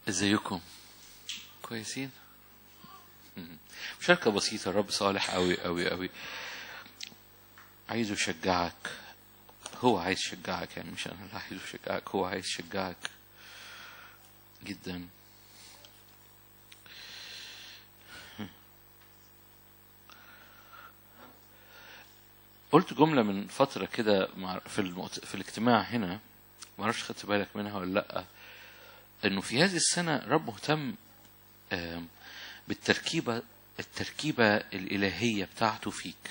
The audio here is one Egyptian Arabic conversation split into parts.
ازيكم كويسين مم. مشاركة بسيطة الرب صالح قوي قوي قوي عايزه يشجعك هو عايز يشجعك يعني مش انا اللي عايزه يشجعك هو عايز يشجعك جدا قلت جملة من فترة كده مع- في المؤت... في الاجتماع هنا ما اعرفش خدت بالك منها ولا لا انه في هذه السنة رب مهتم آم، بالتركيبة التركيبة الإلهية بتاعته فيك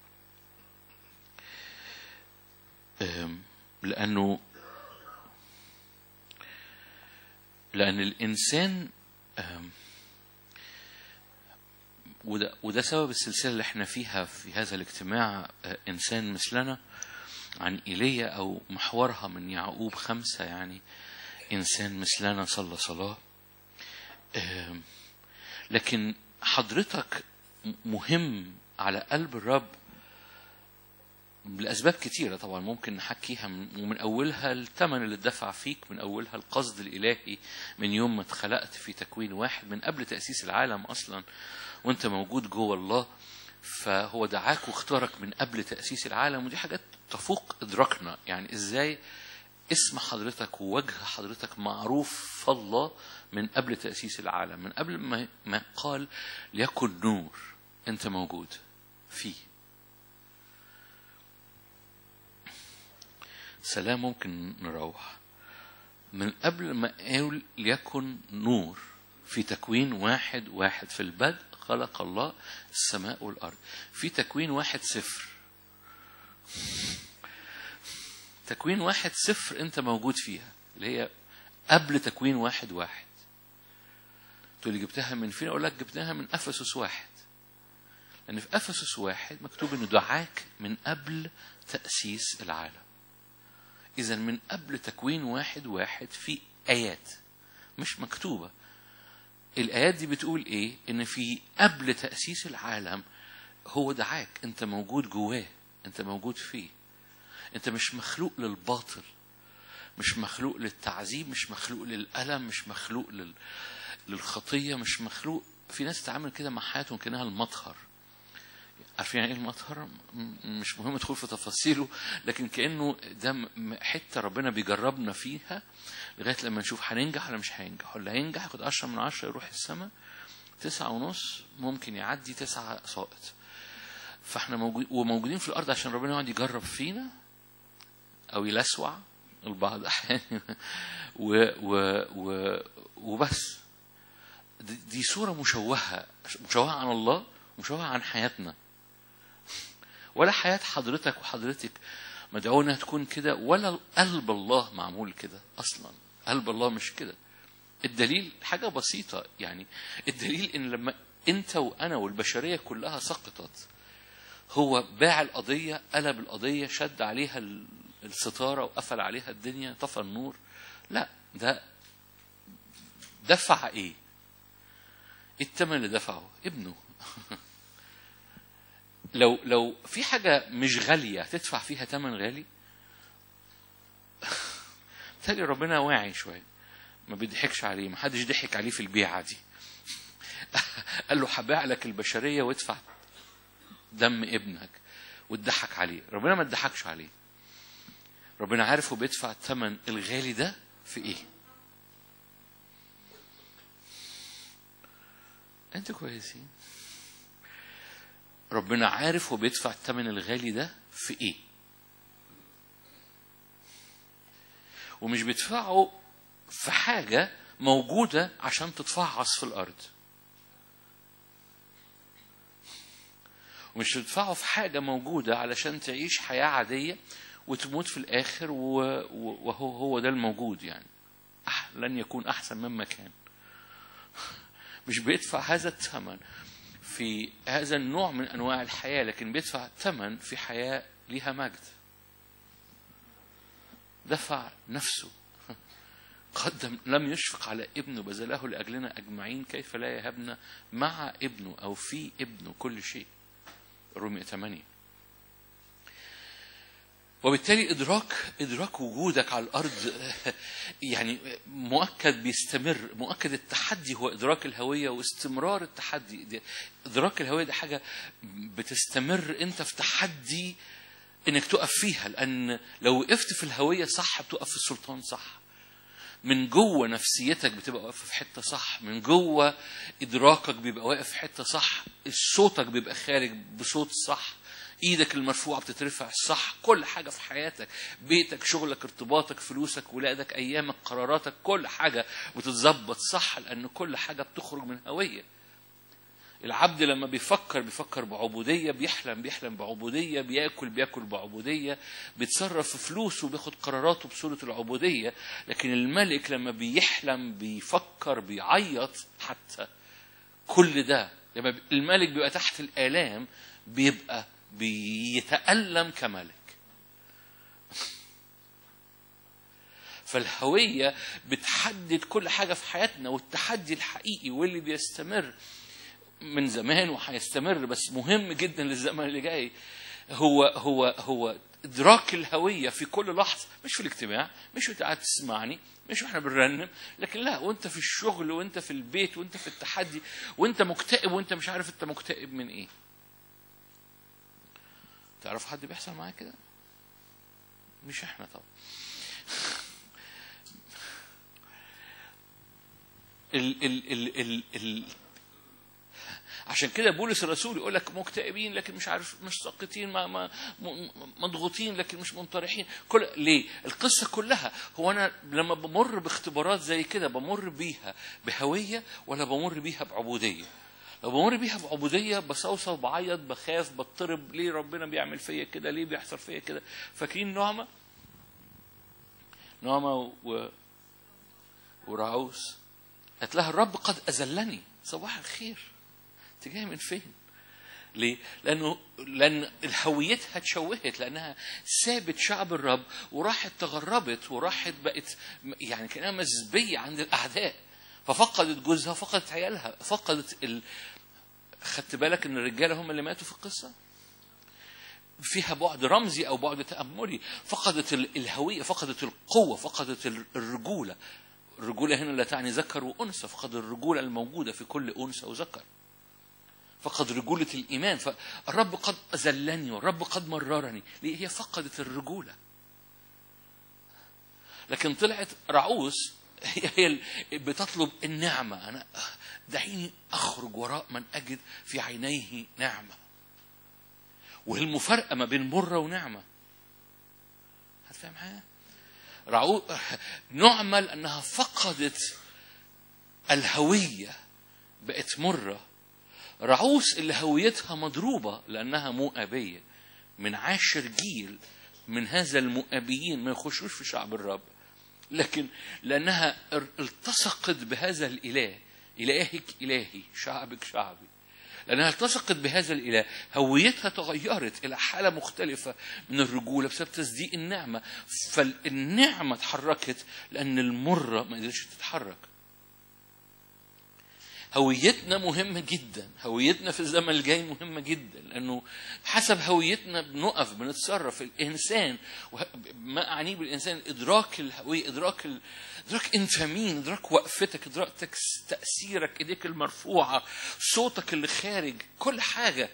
آم، لأنه لأن الإنسان آم، وده, وده سبب السلسلة اللي احنا فيها في هذا الاجتماع آه، إنسان مثلنا عن إيليا أو محورها من يعقوب خمسة يعني إنسان مثلنا صلى صلاة آم، لكن حضرتك مهم على قلب الرب لأسباب كتيرة طبعا ممكن نحكيها من- ومن أولها الثمن اللي اتدفع فيك من أولها القصد الإلهي من يوم ما اتخلقت في تكوين واحد من قبل تأسيس العالم أصلا وأنت موجود جوه الله فهو دعاك واختارك من قبل تأسيس العالم ودي حاجات تفوق إدراكنا يعني إزاي اسم حضرتك ووجه حضرتك معروف في الله من قبل تأسيس العالم من قبل ما ما قال ليكن نور أنت موجود فيه سلام ممكن نروح من قبل ما قال ليكن نور في تكوين واحد واحد في البدء خلق الله السماء والأرض في تكوين واحد صفر تكوين واحد صفر انت موجود فيها اللي هي قبل تكوين واحد واحد تقول لي جبتها من فين اقول لك جبتها من افسس واحد لان في افسس واحد مكتوب انه دعاك من قبل تاسيس العالم اذا من قبل تكوين واحد واحد في ايات مش مكتوبه الايات دي بتقول ايه ان في قبل تاسيس العالم هو دعاك انت موجود جواه انت موجود فيه انت مش مخلوق للباطل مش مخلوق للتعذيب مش مخلوق للألم مش مخلوق لل... للخطية مش مخلوق في ناس تتعامل كده مع حياتهم كأنها المطهر عارفين يعني ايه المطهر م- مش مهم ادخل في تفاصيله لكن كأنه ده م- حتة ربنا بيجربنا فيها لغاية لما نشوف هننجح ولا مش هينجح ولا هينجح ياخد 10 من 10 يروح السماء تسعة ونص ممكن يعدي تسعة ساقط فاحنا موجود وموجودين في الارض عشان ربنا يقعد يجرب فينا او يلسوع البعض احيانا و و و وبس دي, دي صوره مشوهه مشوهه عن الله مشوهه عن حياتنا ولا حياه حضرتك وحضرتك مدعونا تكون كده ولا قلب الله معمول كده اصلا قلب الله مش كده الدليل حاجه بسيطه يعني الدليل ان لما انت وانا والبشريه كلها سقطت هو باع القضية قلب القضية شد عليها ال- الستارة وقفل عليها الدنيا طفى النور لا ده دفع ايه إيه الثمن اللي دفعه ابنه لو لو في حاجة مش غالية تدفع فيها ثمن غالي تلاقي ربنا واعي شوية ما بيضحكش عليه ما حدش ضحك عليه في البيعة دي قال له هبيع لك البشرية وادفع دم ابنك وتضحك عليه ربنا ما تضحكش عليه ربنا عارف هو بيدفع الثمن الغالي ده في ايه انتوا كويسين ربنا عارف هو بيدفع الثمن الغالي ده في ايه ومش بيدفعه في حاجة موجودة عشان تتفعص في الأرض ومش تدفعه في حاجة موجودة علشان تعيش حياة عادية وتموت في الآخر و- و- وهو هو ده الموجود يعني أح لن يكون أحسن مما كان مش بيدفع هذا الثمن في هذا النوع من أنواع الحياة لكن بيدفع ثمن في حياة ليها مجد دفع نفسه قدم لم يشفق على ابنه بذله لأجلنا أجمعين كيف لا يهبنا مع ابنه أو في ابنه كل شيء رومية 8 وبالتالي ادراك ادراك وجودك على الارض يعني مؤكد بيستمر مؤكد التحدي هو ادراك الهويه واستمرار التحدي دي ادراك الهويه دي حاجه بتستمر انت في تحدي انك تقف فيها لان لو وقفت في الهويه صح بتقف في السلطان صح من جوه نفسيتك بتبقى واقفه في حته صح من جوه ادراكك بيبقى واقف في حته صح صوتك بيبقى خارج بصوت صح ايدك المرفوعه بتترفع صح كل حاجه في حياتك بيتك شغلك ارتباطك فلوسك ولادك ايامك قراراتك كل حاجه بتتظبط صح لان كل حاجه بتخرج من هويه العبد لما بيفكر بيفكر بعبوديه بيحلم بيحلم بعبوديه بياكل بياكل بعبوديه بيتصرف في فلوسه بياخد قراراته بصوره العبوديه لكن الملك لما بيحلم بيفكر بيعيط حتى كل ده لما الملك بيبقى تحت الالام بيبقى بيتالم كملك فالهويه بتحدد كل حاجه في حياتنا والتحدي الحقيقي واللي بيستمر من زمان وهيستمر بس مهم جدا للزمن اللي جاي هو هو هو ادراك الهويه في كل لحظه مش في الاجتماع مش وانت قاعد تسمعني مش واحنا بنرنم لكن لا وانت في الشغل وانت في البيت وانت في التحدي وانت مكتئب وانت مش عارف انت مكتئب من ايه تعرف حد بيحصل معاه كده مش احنا طبعا ال ال ال ال ال عشان كده بولس الرسول يقول لك مكتئبين لكن مش عارف مش ساقطين ما ما مضغوطين لكن مش منطرحين كل ليه؟ القصه كلها هو انا لما بمر باختبارات زي كده بمر بيها بهويه ولا بمر بيها بعبوديه؟ لو بمر بيها بعبوديه بصوصه بعيط بخاف بضطرب ليه ربنا بيعمل فيا كده؟ ليه بيحصل فيا كده؟ فاكرين نعمه؟ نعمه و ورعوس قالت لها الرب قد اذلني صباح الخير انت جايه من فين؟ ليه؟ لأنه لأن هويتها اتشوهت لأنها سابت شعب الرب وراحت تغربت وراحت بقت يعني كأنها مزبية عند الأعداء ففقدت جوزها فقدت عيالها فقدت ال... خدت بالك إن الرجالة هم اللي ماتوا في القصة؟ فيها بعد رمزي أو بعد تأملي فقدت الهوية فقدت القوة فقدت الرجولة الرجولة هنا لا تعني ذكر وأنثى فقد الرجولة الموجودة في كل أنثى وذكر فقد رجولة الإيمان فالرب قد أذلني والرب قد مررني ليه هي فقدت الرجولة لكن طلعت رعوس هي هي بتطلب النعمة أنا دعيني أخرج وراء من أجد في عينيه نعمة والمفارقة ما بين مرة ونعمة هتفهم حاجة؟ رعو نعمة لأنها فقدت الهوية بقت مرة رعوس اللي هويتها مضروبة لأنها مؤابية من عاشر جيل من هذا المؤابيين ما يخشوش في شعب الرب لكن لأنها التصقت بهذا الإله إلهك إلهي شعبك شعبي لأنها التصقت بهذا الإله هويتها تغيرت إلى حالة مختلفة من الرجولة بسبب تصديق النعمة فالنعمة اتحركت لأن المرة ما قدرتش تتحرك هويتنا مهمة جدا هويتنا في الزمن الجاي مهمة جدا لأنه حسب هويتنا بنقف بنتصرف الإنسان ما أعنيه بالإنسان إدراك الهوية إدراك ال... إدراك أنت مين إدراك وقفتك إدراك تكس... تأثيرك إيديك المرفوعة صوتك اللي خارج كل حاجة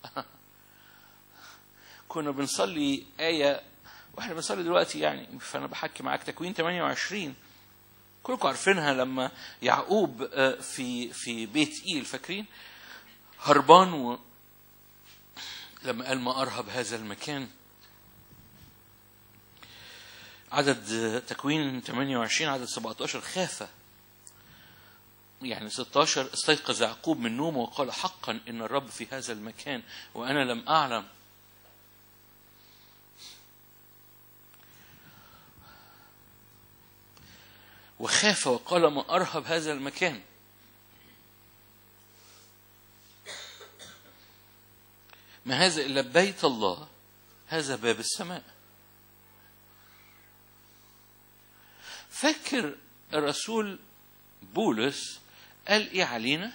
كنا بنصلي آية واحنا بنصلي دلوقتي يعني فأنا بحكي معاك تكوين 28 كلكم عارفينها لما يعقوب في في بيت ايل فاكرين هربان و لما قال ما ارهب هذا المكان عدد تكوين 28 عدد 17 خاف يعني 16 استيقظ يعقوب من نومه وقال حقا ان الرب في هذا المكان وانا لم اعلم وخاف وقال ما أرهب هذا المكان ما هذا إلا بيت الله هذا باب السماء فكر الرسول بولس قال إيه علينا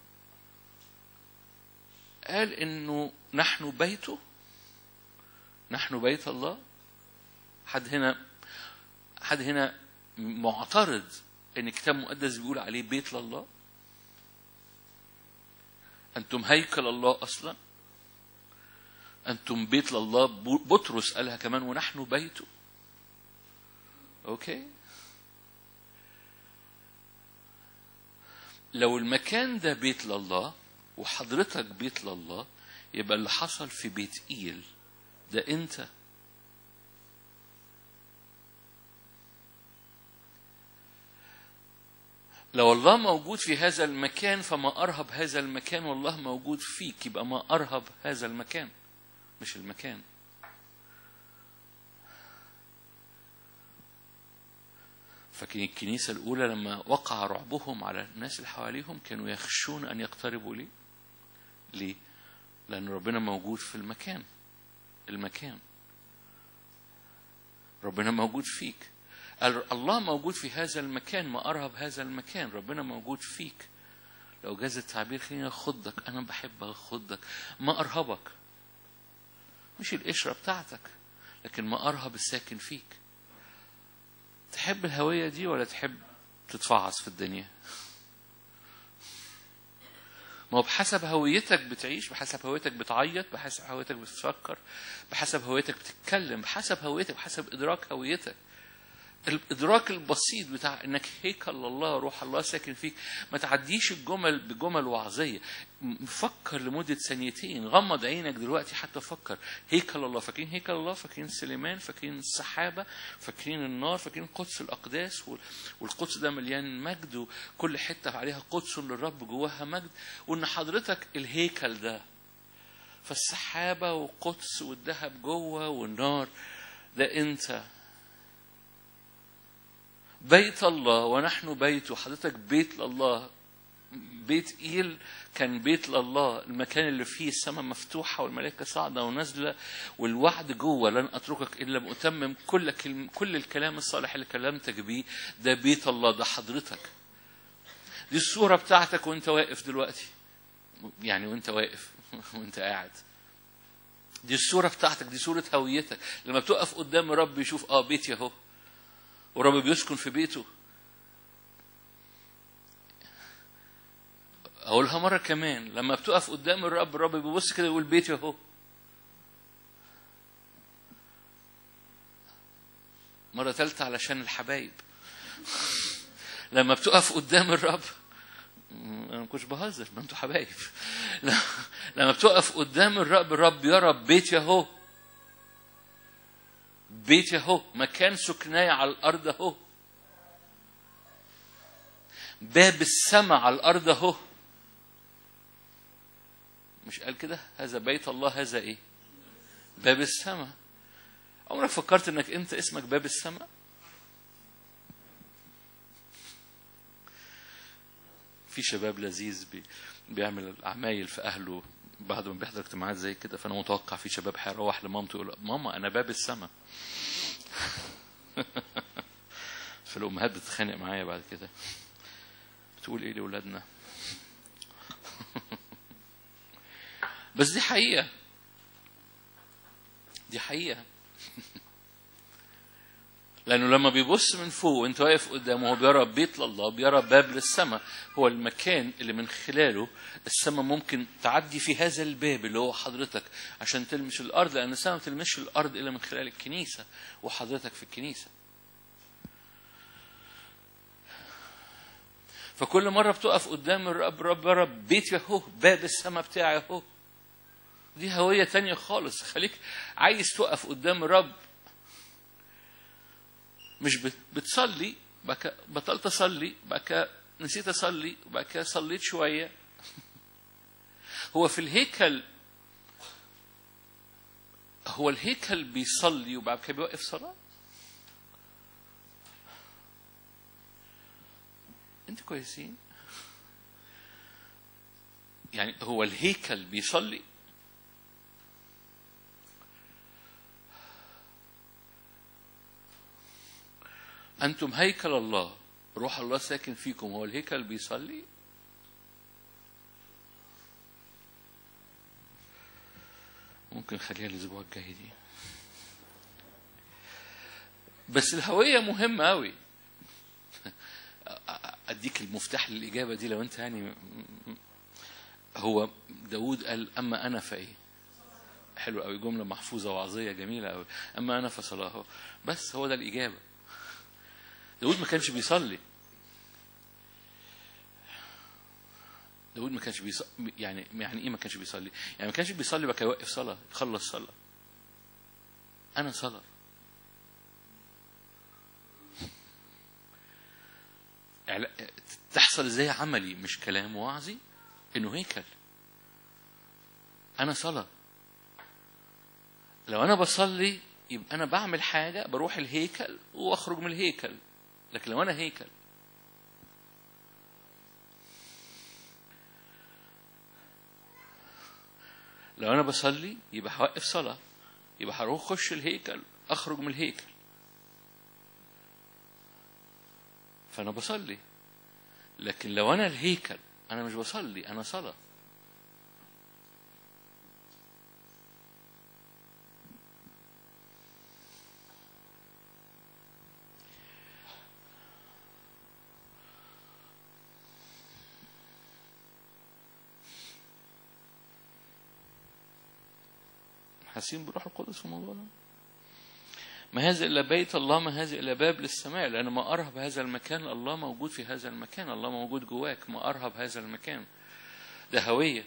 قال إنه نحن بيته نحن بيت الله حد هنا حد هنا معترض ان الكتاب المقدس بيقول عليه بيت لله انتم هيكل الله اصلا انتم بيت لله بطرس قالها كمان ونحن بيته اوكي لو المكان ده بيت لله وحضرتك بيت لله يبقى اللي حصل في بيت ايل ده انت لو الله موجود في هذا المكان فما أرهب هذا المكان والله موجود فيك يبقى ما أرهب هذا المكان مش المكان فكان الكنيسة الأولى لما وقع رعبهم على الناس اللي حواليهم كانوا يخشون أن يقتربوا ليه ليه؟ لأن ربنا موجود في المكان المكان ربنا موجود فيك قال الله موجود في هذا المكان ما أرهب هذا المكان ربنا موجود فيك لو جاز التعبير خليني أخضك أنا بحب أخضك ما أرهبك مش القشرة بتاعتك لكن ما أرهب الساكن فيك تحب الهوية دي ولا تحب تتفعص في الدنيا ما هو بحسب هويتك بتعيش بحسب هويتك بتعيط بحسب هويتك بتفكر بحسب هويتك بتتكلم بحسب هويتك بحسب إدراك هويتك الادراك البسيط بتاع انك هيكل الله روح الله ساكن فيك ما تعديش الجمل بجمل وعظيه فكر لمده ثانيتين غمض عينك دلوقتي حتى فكر هيكل الله فاكرين هيكل الله فاكرين سليمان فاكرين السحابه فاكرين النار فاكرين قدس الاقداس والقدس ده مليان مجد وكل حته عليها قدس للرب جواها مجد وان حضرتك الهيكل ده فالسحابه وقدس والذهب جوه والنار ده انت بيت الله ونحن بيته حضرتك بيت لله بيت إيل كان بيت لله المكان اللي فيه السماء مفتوحة والملائكة صاعدة ونازلة والوعد جوه لن أتركك إلا مؤتمم كل كلم كل الكلام الصالح اللي كلمتك بيه ده بيت الله ده حضرتك دي الصورة بتاعتك وانت واقف دلوقتي يعني وانت واقف وانت قاعد دي الصورة بتاعتك دي صورة هويتك لما بتقف قدام الرب يشوف اه بيتي اهو ورب بيسكن في بيته أقولها مرة كمان لما بتقف قدام الرب الرب بيبص كده يقول بيتي أهو مرة ثالثة علشان الحبايب لما بتقف قدام الرب أنا ما كنتش بهزر ما أنتوا حبايب لما بتقف قدام الرب الرب يرى بيتي أهو بيتي اهو مكان سكناي على الارض اهو باب السماء على الارض اهو مش قال كده هذا بيت الله هذا ايه باب السماء عمرك فكرت انك انت اسمك باب السماء في شباب لذيذ بي بيعمل عمايل في اهله بعد ما بيحضر اجتماعات زي كده فانا متوقع في شباب هيروح لمامته يقول ماما انا باب السماء فالامهات بتتخانق معايا بعد كده بتقول ايه لاولادنا بس دي حقيقه دي حقيقه لانه لما بيبص من فوق وانت واقف قدامه هو بيرى بيت لله بيرى باب للسماء هو المكان اللي من خلاله السماء ممكن تعدي في هذا الباب اللي هو حضرتك عشان تلمس الارض لان السماء ما تلمسش الارض الا من خلال الكنيسه وحضرتك في الكنيسه فكل مرة بتقف قدام الرب رب رب بيتي اهو باب السماء بتاعي اهو دي هوية تانية خالص خليك عايز تقف قدام الرب مش بتصلي بقى بطلت اصلي بقى نسيت اصلي بقى صليت شويه هو في الهيكل هو الهيكل بيصلي وبعد كده بيوقف صلاه انتوا كويسين يعني هو الهيكل بيصلي أنتم هيكل الله روح الله ساكن فيكم هو الهيكل بيصلي ممكن خليها الأسبوع الجاي دي بس الهوية مهمة أوي أديك المفتاح للإجابة دي لو أنت يعني هو داود قال أما أنا فإيه حلو قوي جملة محفوظة وعظية جميلة قوي أما أنا فصلاه بس هو ده الإجابة داود ما كانش بيصلي داود ما كانش بيصلي يعني يعني ايه ما كانش بيصلي يعني ما كانش بيصلي بقى يوقف صلاة يخلص صلاة أنا صلاة إعلا- تحصل ازاي عملي مش كلام وعظي انه هيكل انا صلاه لو انا بصلي يبقى انا بعمل حاجه بروح الهيكل واخرج من الهيكل لكن لو انا هيكل لو انا بصلي يبقى هوقف صلاه يبقى هروح اخش الهيكل اخرج من الهيكل فانا بصلي لكن لو انا الهيكل انا مش بصلي انا صلاه حاسين بروح القدس في الموضوع ده ما هذا إلا بيت الله ما هذا إلا باب للسماء لأن ما أرهب هذا المكان الله موجود في هذا المكان الله موجود جواك ما أرهب هذا المكان ده هوية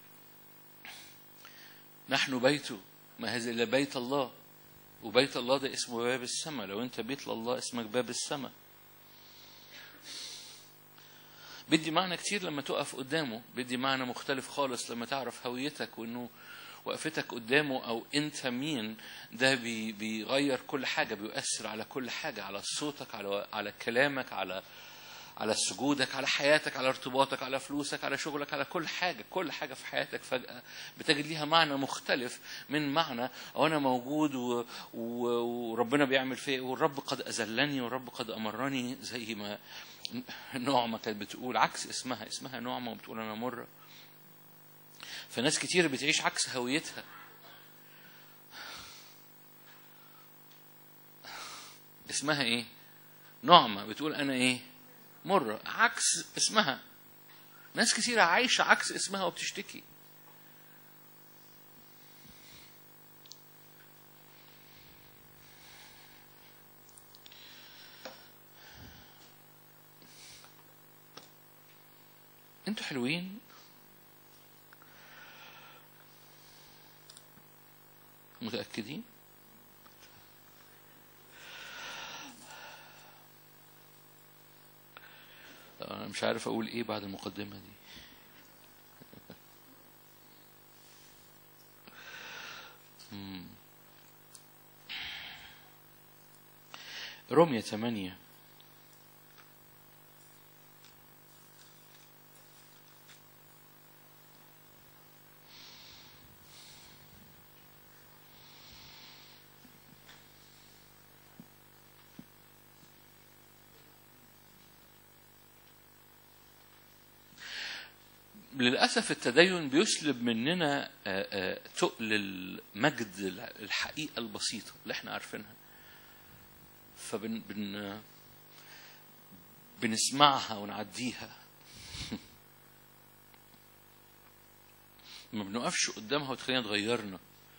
نحن بيته ما هذا إلا بيت الله وبيت الله ده اسمه باب السماء لو أنت بيت لله اسمك باب السماء بدي معنى كتير لما تقف قدامه بدي معنى مختلف خالص لما تعرف هويتك وانه وقفتك قدامه او انت مين ده بي بيغير كل حاجه بيؤثر على كل حاجه على صوتك على على كلامك على على سجودك على حياتك على ارتباطك على فلوسك على شغلك على كل حاجة كل حاجة في حياتك فجأة بتجد ليها معنى مختلف من معنى أو أنا موجود و... و... وربنا بيعمل فيا والرب قد أذلني والرب قد أمرني زي ما نعمة كانت بتقول عكس اسمها اسمها نعمة وبتقول أنا مرة فناس كتير بتعيش عكس هويتها اسمها ايه نعمة بتقول انا ايه مرة عكس اسمها ناس كتيرة عايشة عكس اسمها وبتشتكي انتوا حلوين متأكدين أنا مش عارف أقول إيه بعد المقدمة دي مم. رمية ثمانية للأسف التدين بيسلب مننا آه، آه، تقل المجد الحقيقة البسيطة اللي احنا عارفينها فبن بن بنسمعها ونعديها ما بنقفش قدامها وتخلينا تغيرنا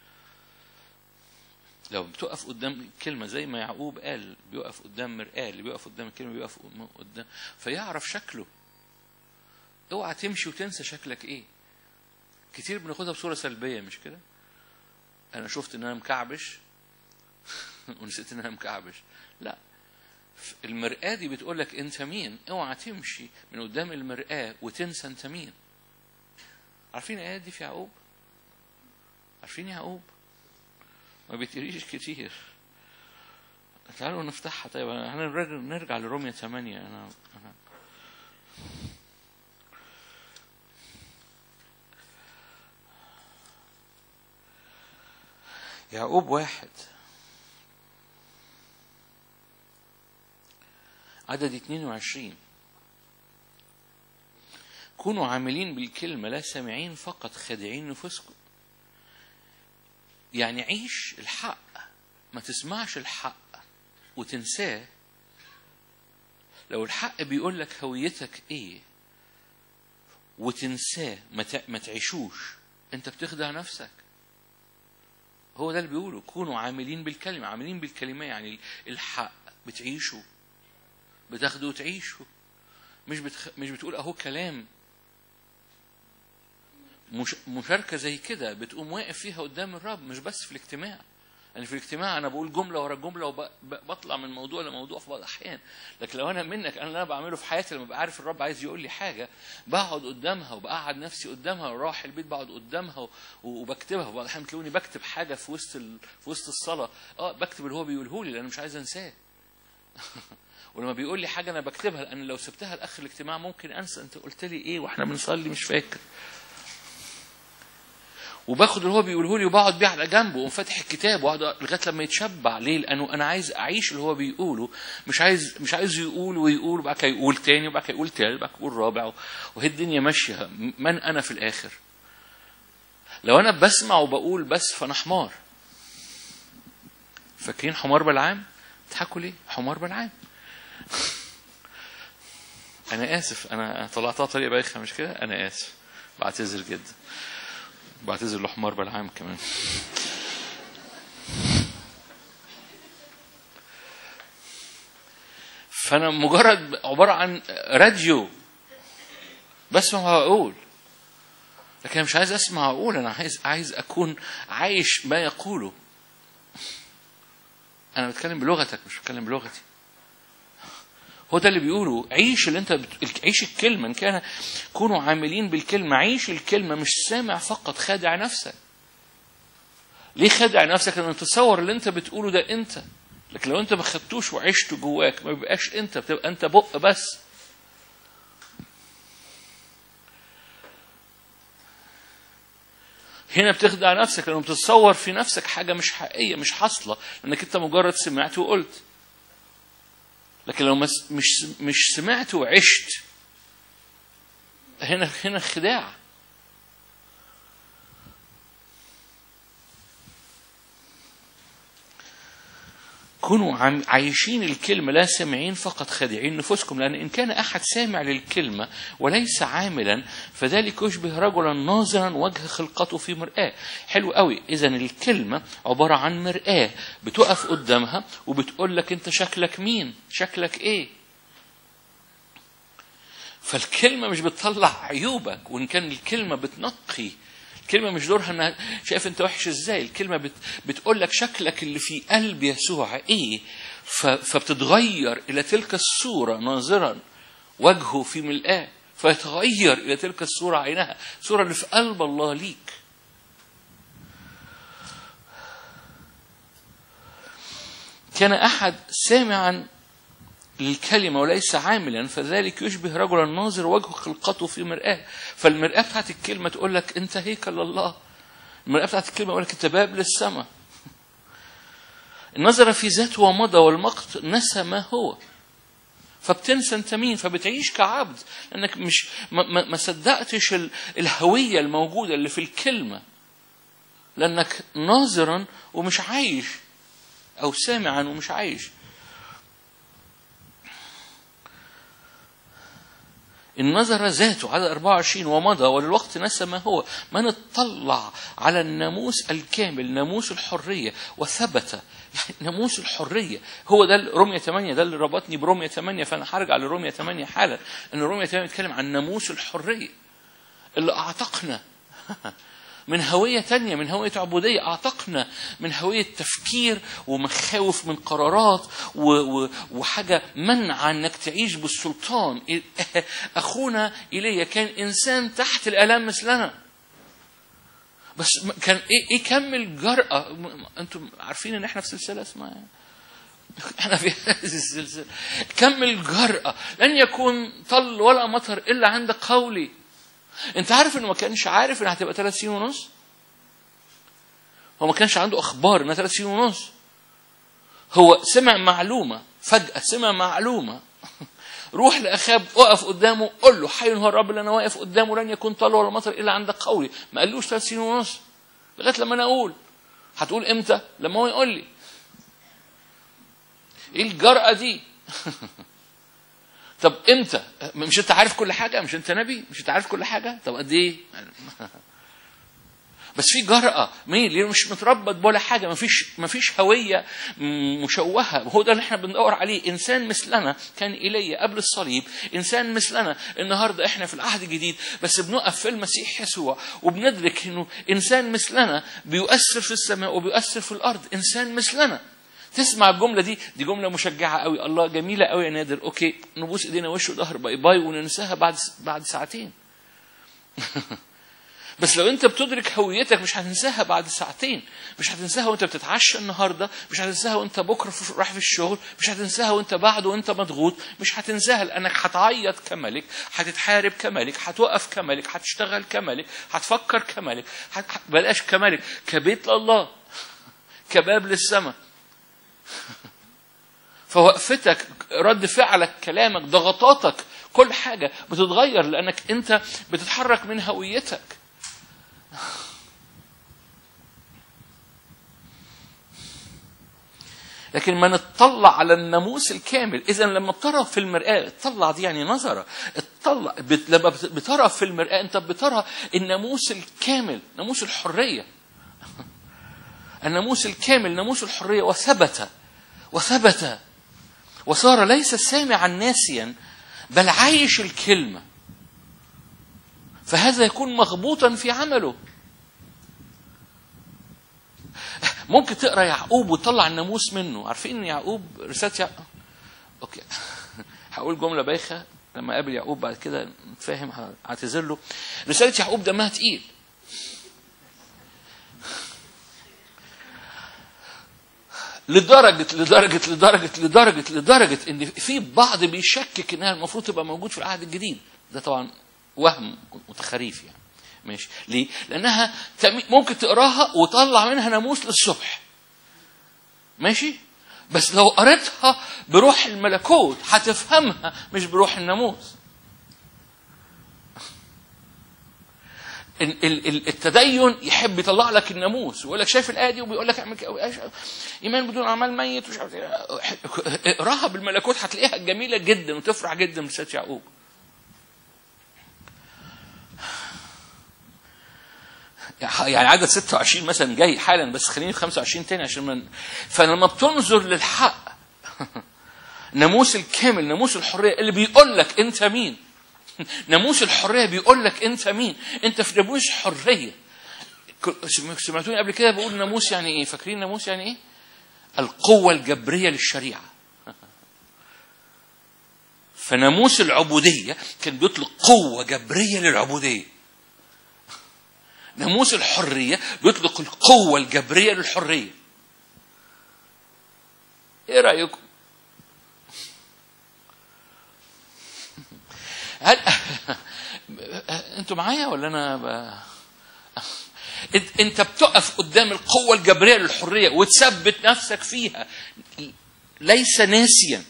لو بتقف قدام كلمة زي ما يعقوب قال بيقف قدام مرآة اللي بيقف قدام الكلمة بيقف قدام فيعرف شكله اوعى تمشي وتنسى شكلك ايه كتير بناخدها بصوره سلبيه مش كده انا شفت ان انا مكعبش ونسيت ان انا مكعبش لا المرآة دي بتقول لك انت مين اوعى تمشي من قدام المرآة وتنسى انت مين عارفين الايات دي في يعقوب عارفين يعقوب ما بيتقريش كتير تعالوا نفتحها طيب احنا نرجع لرومية 8 انا انا يعقوب واحد عدد 22 كونوا عاملين بالكلمة لا سامعين فقط خادعين نفوسكم يعني عيش الحق ما تسمعش الحق وتنساه لو الحق بيقول لك هويتك ايه وتنساه ما ت- ما تعيشوش انت بتخدع نفسك هو ده اللي بيقوله كونوا عاملين بالكلمة عاملين بالكلمة يعني الحق بتعيشوا بتاخدوا وتعيشوا مش بتخ... مش بتقول اهو كلام مش... مشاركة زي كده بتقوم واقف فيها قدام الرب مش بس في الاجتماع يعني في الاجتماع انا بقول جمله ورا جمله وبطلع من موضوع لموضوع في بعض الاحيان لكن لو انا منك انا اللي انا بعمله في حياتي لما ببقى عارف الرب عايز يقول لي حاجه بقعد قدامها وبقعد نفسي قدامها ورايح البيت بقعد قدامها و- وبكتبها وبعض الاحيان تلاقوني بكتب حاجه في وسط ال... في وسط الصلاه اه بكتب اللي هو بيقوله لي لان مش عايز انساه ولما بيقول لي حاجه انا بكتبها لان لو سبتها لاخر الاجتماع ممكن انسى انت قلت لي ايه واحنا بنصلي مش فاكر وباخد اللي هو بيقوله لي وبقعد بيه على جنبه وأقوم فاتح الكتاب واقعد لغايه لما يتشبع ليه؟ لانه انا عايز اعيش اللي هو بيقوله مش عايز مش عايز يقول ويقول وبعد كده يقول تاني وبعد كده يقول تالت وبعد كده يقول رابع وهي الدنيا ماشيه من انا في الاخر؟ لو انا بسمع وبقول بس فانا حمار فاكرين حمار بلعام؟ تضحكوا ليه؟ حمار بلعام انا اسف انا طلعتها طريقه بايخه مش كده؟ انا اسف بعتذر جدا بعتذر لحمار بلعام كمان فانا مجرد عباره عن راديو بسمع واقول لكن انا مش عايز اسمع واقول انا عايز عايز اكون عايش ما يقوله انا بتكلم بلغتك مش بتكلم بلغتي هو ده اللي بيقوله عيش اللي انت بت... عيش الكلمه ان كان كونوا عاملين بالكلمه عيش الكلمه مش سامع فقط خادع نفسك ليه خادع نفسك لان تصور اللي انت بتقوله ده انت لكن لو انت ما خدتوش وعشته جواك ما بيبقاش انت بتبقى انت بق بس هنا بتخدع نفسك لانه بتتصور في نفسك حاجه مش حقيقيه مش حاصله لانك انت مجرد سمعت وقلت لكن لو مس- مش مش سمعت وعشت هنا هنا خداع كونوا عم- عايشين الكلمة لا سامعين فقط خادعين نفوسكم لأن إن كان أحد سامع للكلمة وليس عاملا فذلك يشبه رجلا ناظرا وجه خلقته في مرآة حلو قوي إذا الكلمة عبارة عن مرآة بتقف قدامها وبتقول لك أنت شكلك مين شكلك إيه فالكلمة مش بتطلع عيوبك وإن كان الكلمة بتنقي الكلمة مش دورها انها شايف انت وحش ازاي الكلمة بت بتقول لك شكلك اللي في قلب يسوع ايه ف فبتتغير الى تلك الصورة ناظرا وجهه في ملآه فيتغير الى تلك الصورة عينها الصورة اللي في قلب الله ليك كان احد سامعا للكلمة وليس عاملا فذلك يشبه رجلا ناظر وجه خلقته في مرآة فالمرآة بتاعت الكلمة تقول لك أنت هيكل الله المرآة بتاعت الكلمة تقول لك أنت باب للسماء النظر في ذاته ومضى والمقت نسى ما هو فبتنسى انت مين فبتعيش كعبد لانك مش ما, ما, ما صدقتش ال- الهويه الموجوده اللي في الكلمه لانك ناظرا ومش عايش او سامعا ومش عايش النظر ذاته على 24 ومضى وللوقت نسى ما هو من اطلع على الناموس الكامل ناموس الحرية وثبت يعني ناموس الحرية هو ده رمية 8 ده اللي ربطني برمية 8 فأنا هرجع لرمية 8 حالا إن رمية 8 بيتكلم عن ناموس الحرية اللي أعتقنا من هوية تانية من هوية عبودية أعتقنا من هوية تفكير ومخاوف من قرارات و و وحاجة منع أنك تعيش بالسلطان أخونا إيليا كان إنسان تحت الآلام مثلنا بس كان إيه, إيه كم الجرأة أنتم عارفين إن إحنا في سلسلة اسمها احنا في هذه السلسلة كم الجرأة لن يكون طل ولا مطر إلا عند قولي انت عارف انه ما كانش عارف انها هتبقى ثلاث سنين ونص هو ما كانش عنده اخبار انها ثلاث سنين ونص هو سمع معلومه فجاه سمع معلومه روح لاخاب اقف قدامه قول له حي هو الرب اللي انا واقف قدامه لن يكون طل ولا مطر الا عند قولي ما قالوش ثلاث سنين ونص لغايه لما انا اقول هتقول امتى لما هو يقول لي ايه الجرأة دي طب امتى مش انت عارف كل حاجه مش انت نبي مش انت عارف كل حاجه طب قد ايه بس في جرأة مين ليه مش متربط بولا حاجة مفيش مفيش هوية مشوهة هو ده اللي احنا بندور عليه إنسان مثلنا كان إيليا قبل الصليب إنسان مثلنا النهاردة احنا في العهد الجديد بس بنقف في المسيح يسوع وبندرك إنه إنسان مثلنا بيؤثر في السماء وبيؤثر في الأرض إنسان مثلنا تسمع الجملة دي دي جملة مشجعة قوي الله جميلة قوي يا نادر أوكي نبوس إيدينا وش وظهر باي باي وننساها بعد بعد ساعتين بس لو انت بتدرك هويتك مش هتنساها بعد ساعتين مش هتنساها وانت بتتعشى النهارده مش هتنساها وانت بكره في رايح في الشغل مش هتنساها وانت بعده وانت مضغوط مش هتنساها لانك هتعيط كملك هتتحارب كملك هتوقف كملك هتشتغل كملك هتفكر كملك هت... بلاش كملك كبيت لله كباب للسماء فوقفتك رد فعلك كلامك ضغطاتك كل حاجة بتتغير لأنك أنت بتتحرك من هويتك لكن ما نطلع على الناموس الكامل اذا لما بترى في المراه اطلع دي يعني نظره اطلع بت... لما بترى في المراه انت بترى الناموس الكامل ناموس الحريه الناموس الكامل ناموس الحريه وثبت وثبت وصار ليس سامعا ناسيا بل عايش الكلمه فهذا يكون مغبوطا في عمله ممكن تقرا يعقوب وتطلع الناموس منه عارفين ان يعقوب رساله يعقوب اوكي هقول جمله بايخه لما اقابل يعقوب بعد كده فاهم هعتذر له رساله يعقوب دمها تقيل لدرجة لدرجة لدرجة لدرجة لدرجة إن في بعض بيشكك إنها المفروض تبقى موجود في العهد الجديد، ده طبعا وهم وتخاريف يعني. ماشي ليه؟ لأنها ممكن تقراها وتطلع منها ناموس للصبح. ماشي؟ بس لو قريتها بروح الملكوت هتفهمها مش بروح الناموس. التدين يحب يطلع لك الناموس ويقول لك شايف الايه دي وبيقول لك اعمل ايمان بدون اعمال ميت ومش عارف اقراها بالملكوت هتلاقيها جميله جدا وتفرح جدا برساله يعقوب. يعني عدد 26 مثلا جاي حالا بس خليني في 25 تاني عشان من فلما بتنظر للحق ناموس الكامل ناموس الحريه اللي بيقول لك انت مين ناموس الحريه بيقول لك انت مين انت في ناموس حريه سمعتوني قبل كده بقول ناموس يعني ايه فاكرين ناموس يعني ايه القوه الجبريه للشريعه فناموس العبوديه كان بيطلق قوه جبريه للعبوديه ناموس الحريه بيطلق القوه الجبريه للحريه ايه رايكم هل انتوا معايا ولا انا ب... انت بتقف قدام القوة الجبرية للحرية وتثبت نفسك فيها ليس ناسيا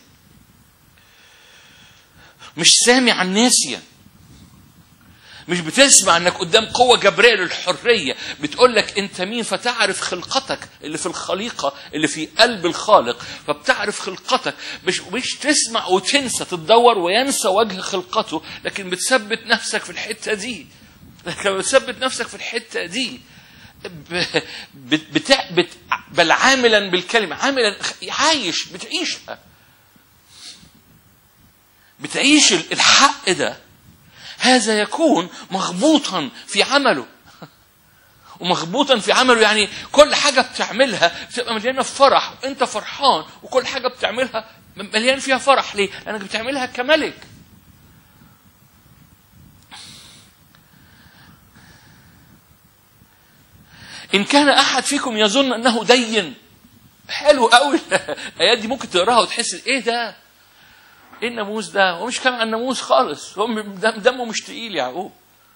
مش سامعا ناسيا مش بتسمع انك قدام قوة جبرية للحرية بتقول لك انت مين فتعرف خلقتك اللي في الخليقة اللي في قلب الخالق فبتعرف خلقتك مش مش تسمع وتنسى تدور وينسى وجه خلقته لكن بتثبت نفسك في الحتة دي لكن بتثبت نفسك في الحتة دي بت بت بل عاملا بالكلمة عاملا عايش بتعيشها بتعيش الحق ده هذا يكون مغبوطا في عمله ومغبوطا في عمله يعني كل حاجة بتعملها بتبقى مليانة فرح وانت فرحان وكل حاجة بتعملها مليان فيها فرح ليه؟ لأنك بتعملها كملك إن كان أحد فيكم يظن أنه دين حلو قوي الآيات دي ممكن تقراها وتحس إيه ده؟ ايه الناموس ده؟ هو مش كان عن الناموس خالص، هو دمه مش تقيل يعقوب.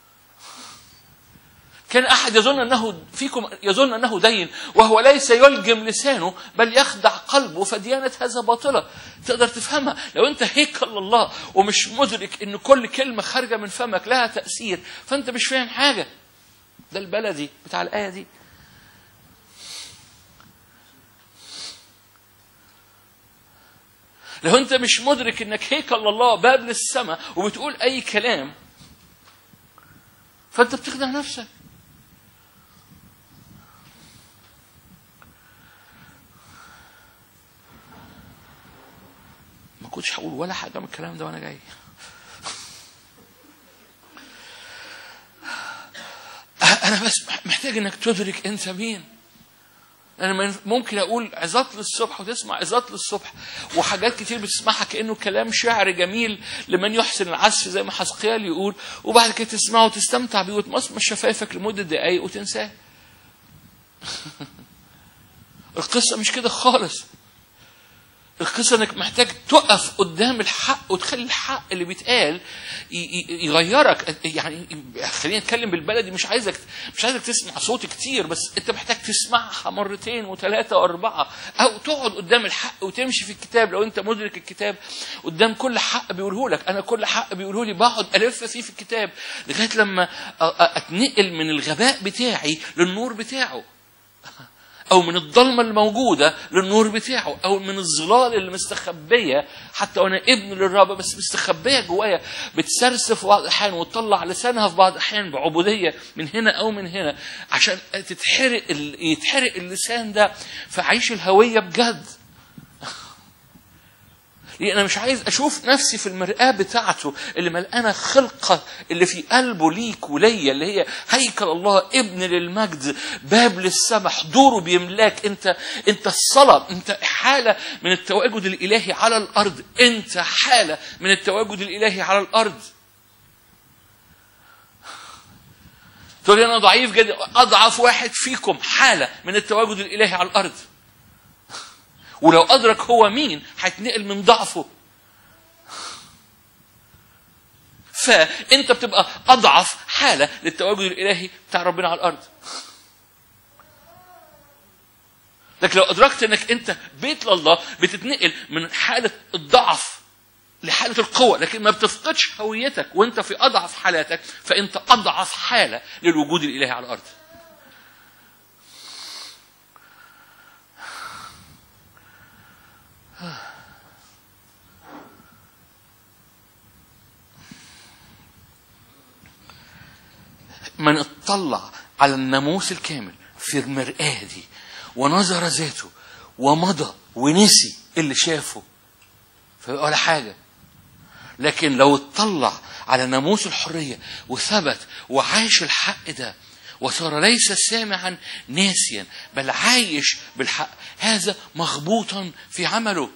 كان احد يظن انه فيكم يظن انه دين وهو ليس يلجم لسانه بل يخدع قلبه فديانه هذا باطله. تقدر تفهمها لو انت هيكل الله ومش مدرك ان كل كلمه خارجه من فمك لها تاثير فانت مش فاهم حاجه. ده البلدي بتاع الايه دي. لو انت مش مدرك انك هيكل الله باب للسماء وبتقول اي كلام فانت بتخدع نفسك ما كنتش هقول ولا حاجه من الكلام ده وانا جاي انا بس محتاج انك تدرك انت مين انا ما ينف- ممكن اقول عظات للصبح وتسمع عظات للصبح وحاجات كتير بتسمعها كانه كلام شعر جميل لمن يحسن العزف زي ما حزقيال يقول وبعد كده تسمعه وتستمتع بيه وتمصمص شفايفك لمده دقايق وتنساه القصه مش كده خالص القصة انك محتاج تقف قدام الحق وتخلي الحق اللي بيتقال ي- ي- يغيرك يعني خلينا نتكلم بالبلدي مش عايزك مش عايزك تسمع صوت كتير بس انت محتاج تسمعها مرتين وثلاثة واربعة او تقعد قدام الحق وتمشي في الكتاب لو انت مدرك الكتاب قدام كل حق بيقوله لك انا كل حق بيقوله لي بقعد الف فيه في الكتاب لغاية لما أ- أ- اتنقل من الغباء بتاعي للنور بتاعه او من الضلمه الموجوده للنور بتاعه او من الظلال اللي مستخبيه حتى وانا ابن للرب بس مستخبيه جوايا بتسرسف في بعض الاحيان وتطلع لسانها في بعض الاحيان بعبوديه من هنا او من هنا عشان تتحرق ال- يتحرق اللسان ده فاعيش الهويه بجد ليه انا مش عايز اشوف نفسي في المرآة بتاعته اللي ملقانه خلقه اللي في قلبه ليك وليا اللي هي هيكل الله ابن للمجد باب للسماء حضوره بيملاك انت انت الصلاه انت حاله من التواجد الالهي على الارض انت حاله من التواجد الالهي على الارض تقول لي انا ضعيف جدا اضعف واحد فيكم حاله من التواجد الالهي على الارض ولو أدرك هو مين هيتنقل من ضعفه فأنت بتبقى أضعف حالة للتواجد الإلهي بتاع ربنا على الأرض لكن لو أدركت أنك أنت بيت لله بتتنقل من حالة الضعف لحالة القوة لكن ما بتفقدش هويتك وانت في أضعف حالاتك فأنت أضعف حالة للوجود الإلهي على الأرض من اطلع على الناموس الكامل في المرآة دي ونظر ذاته ومضى ونسي اللي شافه ولا حاجة لكن لو اطلع على ناموس الحرية وثبت وعاش الحق ده وصار ليس سامعا ناسيا بل عايش بالحق هذا مغبوطا في عمله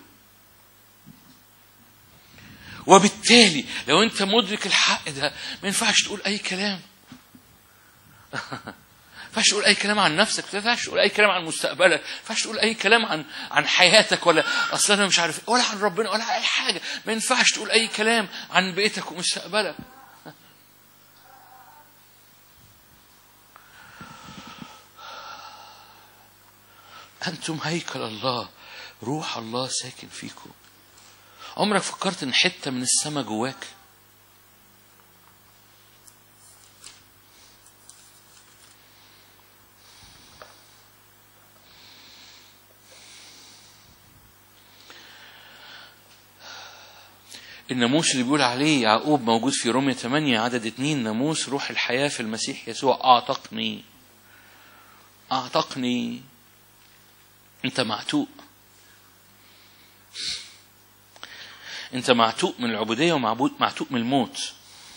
وبالتالي لو انت مدرك الحق ده ما ينفعش تقول اي كلام ما ينفعش تقول اي كلام عن نفسك ما ينفعش تقول اي كلام عن مستقبلك ما ينفعش تقول اي كلام عن عن حياتك ولا اصل انا مش عارف ولا عن ربنا ولا اي حاجه ما ينفعش تقول اي كلام عن بيتك ومستقبلك انتم هيكل الله روح الله ساكن فيكم عمرك فكرت ان حته من السماء جواك الناموس اللي بيقول عليه يعقوب موجود في رومية 8 عدد 2 ناموس روح الحياة في المسيح يسوع أعتقني أعتقني أنت معتوق أنت معتوق من العبودية ومعبود معتوق من الموت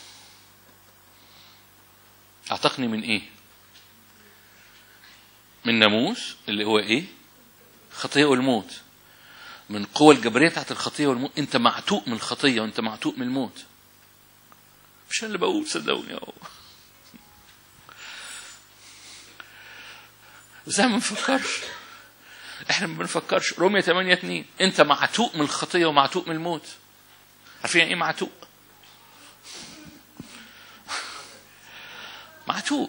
أعتقني من إيه؟ من ناموس اللي هو إيه؟ خطية والموت من قوة الجبرية بتاعت الخطية والموت أنت معتوق من الخطية وأنت معتوق من الموت مش أنا اللي بقول صدقوني أهو بس احنا ما بنفكرش احنا ما بنفكرش رومية 8 2 انت معتوق من الخطية ومعتوق من الموت عارفين يعني ايه معتوق؟ معتوق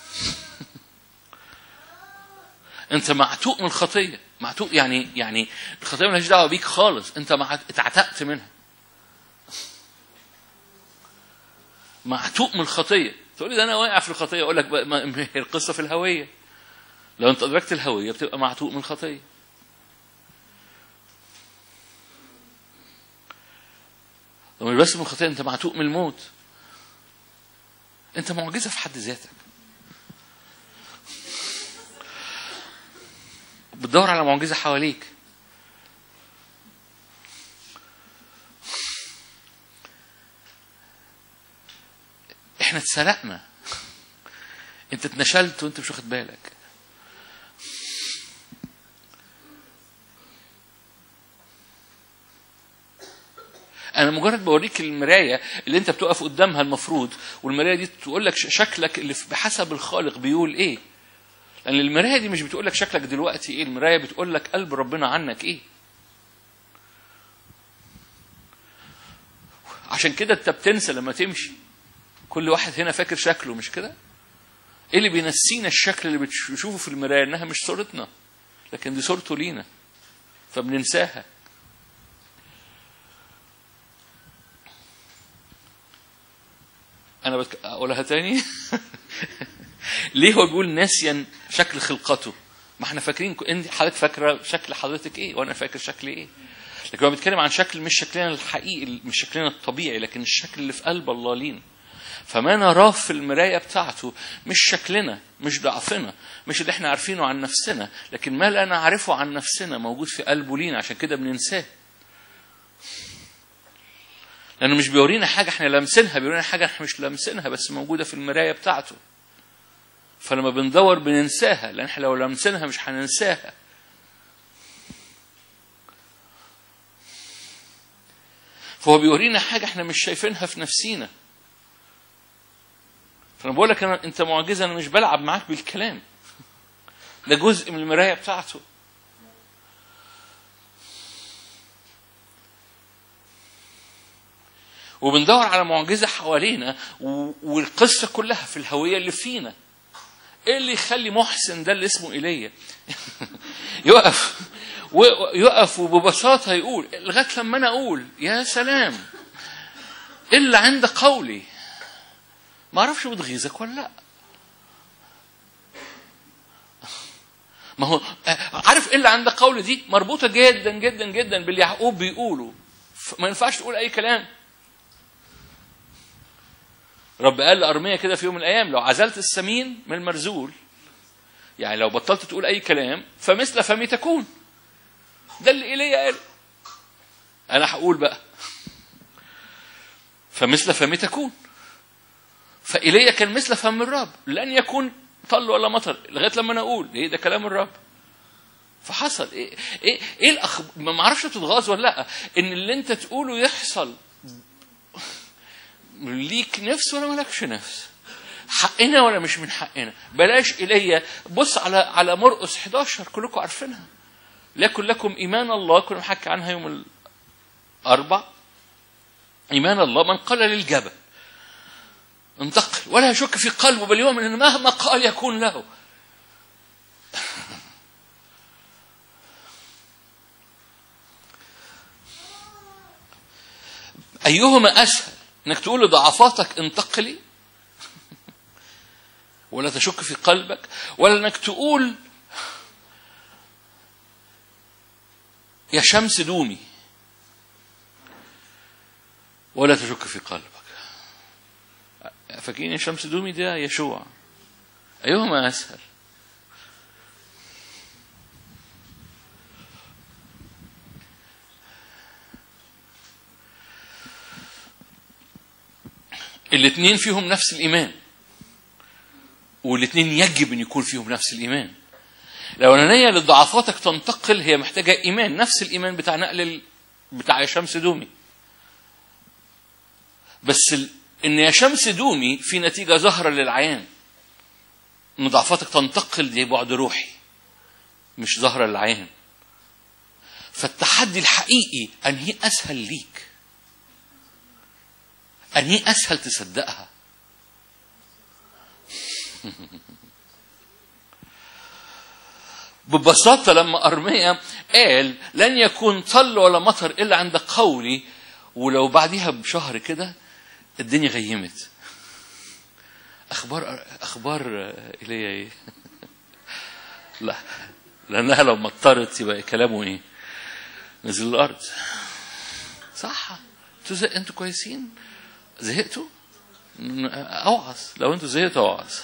انت معتوق من الخطيه معتوق يعني يعني الخطيه مالهاش دعوه بيك خالص انت مع... اتعتقت منها معتوق من الخطيه تقول لي ده انا واقع في الخطيه اقول لك بقى ما... هي القصه في الهويه لو انت ادركت الهويه بتبقى معتوق من الخطيه طب مش بس من الخطيه انت معتوق من الموت انت معجزه في حد ذاتك بتدور على معجزه حواليك احنا اتسرقنا انت اتنشلت وانت مش واخد بالك انا مجرد بوريك المرايه اللي انت بتقف قدامها المفروض والمرايه دي تقول لك شكلك اللي بحسب الخالق بيقول ايه لان المرايه دي مش بتقول لك شكلك دلوقتي ايه المرايه بتقول لك قلب ربنا عنك ايه عشان كده انت بتنسى لما تمشي كل واحد هنا فاكر شكله مش كده ايه اللي بينسينا الشكل اللي بتشوفه في المرايه انها مش صورتنا لكن دي صورته لينا فبننساها انا بتك... اقولها تاني ليه هو بيقول ناسيا شكل خلقته ما احنا فاكرين انت حضرتك فاكره شكل حضرتك ايه وانا فاكر شكلي ايه لكن هو بيتكلم عن شكل مش شكلنا الحقيقي مش شكلنا الطبيعي لكن الشكل اللي في قلب الله لينا فما نراه في المرايه بتاعته مش شكلنا مش ضعفنا مش اللي احنا عارفينه عن نفسنا لكن ما لا نعرفه عن نفسنا موجود في قلبه لينا عشان كده بننساه لانه مش بيورينا حاجه احنا لامسينها بيورينا حاجه احنا مش لامسينها بس موجوده في المرايه بتاعته فلما بندور بننساها لان احنا لو لامسينها مش هننساها فهو بيورينا حاجه احنا مش شايفينها في نفسينا فانا بقول لك أنا انت معجزه انا مش بلعب معاك بالكلام ده جزء من المرايه بتاعته وبندور على معجزه حوالينا والقصه كلها في الهويه اللي فينا ايه اللي يخلي محسن ده اللي اسمه ايليا يقف ويقف وببساطه يقول لغايه لما انا اقول يا سلام الا عند قولي ما اعرفش بتغيظك ولا لا ما هو عارف الا عند قولي دي مربوطه جدا جدا جدا باللي يعقوب بيقوله ما ينفعش تقول اي كلام رب قال لأرمية كده في يوم من الأيام لو عزلت السمين من المرزول يعني لو بطلت تقول أي كلام فمثل فمي تكون ده اللي إيليا قال أنا هقول بقى فمثل فمي تكون فإيليا كان مثل فم الرب لن يكون طل ولا مطر لغاية لما أنا أقول إيه ده كلام الرب فحصل ايه ايه ايه الأخب... ما اعرفش بتتغاظ ولا لا ان اللي انت تقوله يحصل ليك نفس ولا مالكش نفس حقنا ولا مش من حقنا بلاش ايليا بص على على مرقس 11 كلكم عارفينها لكن لكم ايمان الله كنا بنحكي عنها يوم الاربع ايمان الله من قال للجبل انتقل ولا يشك في قلبه بل يؤمن ان مهما قال يكون له ايهما اسهل انك تقول لضعفاتك انتقلي ولا تشك في قلبك ولا انك تقول يا شمس دومي ولا تشك في قلبك فاكرين يا شمس دومي ده يشوع ايهما اسهل الاثنين فيهم نفس الإيمان والاثنين يجب أن يكون فيهم نفس الإيمان الأولانية لضعفاتك تنتقل هي محتاجة إيمان نفس الإيمان بتاع نقل بتاع يا شمس دومي بس ال... إن يا شمس دومي في نتيجة ظاهرة للعيان إن ضعفاتك تنتقل دي بعد روحي مش ظاهرة للعيان فالتحدي الحقيقي أنهي أسهل ليك أنهي أسهل تصدقها ببساطة لما أرميا قال لن يكون طل ولا مطر إلا عند قولي ولو بعديها بشهر كده الدنيا غيمت أخبار أخبار إيليا إيه؟ لا لأنها لو مطرت يبقى كلامه إيه؟ نزل الأرض صح انتوا زي... انتوا كويسين زهقتوا ن- اوعظ لو انتوا زهقتوا اوعظ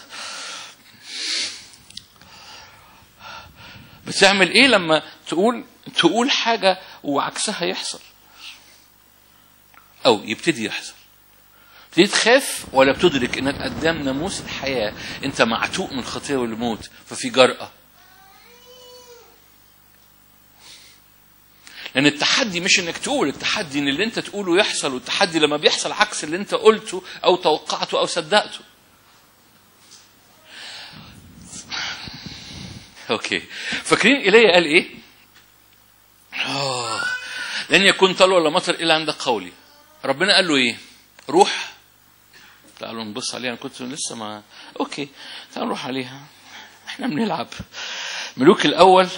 بتعمل ايه لما تقول تقول حاجه وعكسها يحصل او يبتدي يحصل تبتدي تخاف ولا بتدرك انك قدام ناموس الحياه انت معتوق من الخطيه والموت ففي جرأه لان التحدي مش انك تقول التحدي ان اللي انت تقوله يحصل والتحدي لما بيحصل عكس اللي انت قلته او توقعته او صدقته اوكي فاكرين ايليا قال ايه آه. لن يكون طل ولا مطر الا عند قولي ربنا قال له ايه روح تعالوا نبص عليها انا كنت لسه ما اوكي تعالوا نروح عليها احنا بنلعب ملوك الاول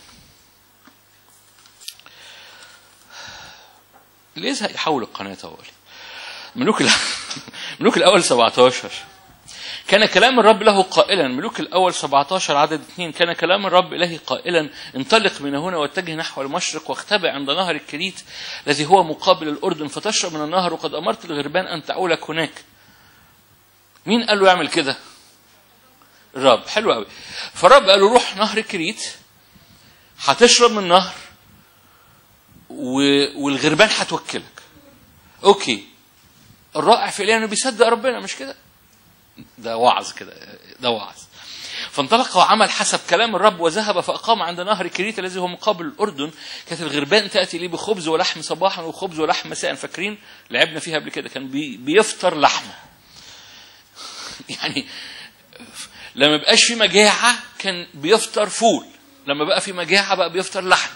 اللي يزهق يحول القناه اول ملوك الأ... ملوك الاول 17 كان كلام الرب له قائلا ملوك الأول 17 عدد اثنين كان كلام الرب إليه قائلا انطلق من هنا واتجه نحو المشرق واختبئ عند نهر الكريت الذي هو مقابل الأردن فتشرب من النهر وقد أمرت الغربان أن تعولك هناك مين قال له يعمل كده الرب حلو قوي فالرب قال له روح نهر الكريت هتشرب من النهر و... والغربان هتوكلك اوكي الرائع في إليه انه بيصدق ربنا مش كده ده وعظ كده ده وعظ فانطلق وعمل حسب كلام الرب وذهب فأقام عند نهر كريت الذي هو مقابل الأردن كانت الغربان تأتي لي بخبز ولحم صباحا وخبز ولحم مساء فاكرين لعبنا فيها قبل كده كان بي بيفطر لحمة يعني لما بقاش في مجاعة كان بيفطر فول لما بقى في مجاعة بقى بيفطر لحم